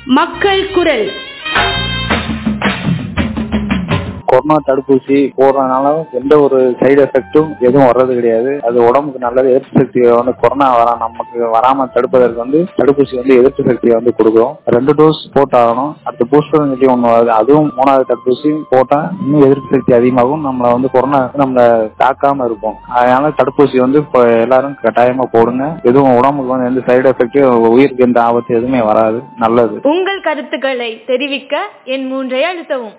மக்கள் குரல் கொரோனா தடுப்பூசி போடுறதுனால எந்த ஒரு சைடு எஃபெக்டும் எதுவும் வர்றது கிடையாது அது உடம்புக்கு நல்லது எதிர்ப்பு சக்தியை வந்து கொரோனா வரா நமக்கு வராம தடுப்பதற்கு வந்து தடுப்பூசி வந்து எதிர்ப்பு சக்தியை வந்து கொடுக்கும் ரெண்டு டோஸ் போட்டாகணும் அடுத்த பூஸ்டர் சொல்லி ஒன்று வருது அதுவும் மூணாவது தடுப்பூசி போட்டா இன்னும் எதிர்ப்பு சக்தி அதிகமாகும் நம்மள வந்து கொரோனா நம்மள தாக்காம இருக்கும் அதனால தடுப்பூசி வந்து இப்போ எல்லாரும் கட்டாயமா போடுங்க எதுவும் உடம்புக்கு வந்து எந்த சைடு எஃபெக்டும் உயிருக்கு எந்த ஆபத்து எதுவுமே வராது நல்லது உங்கள் கருத்துக்களை தெரிவிக்க என் மூன்றை அழுத்தவும்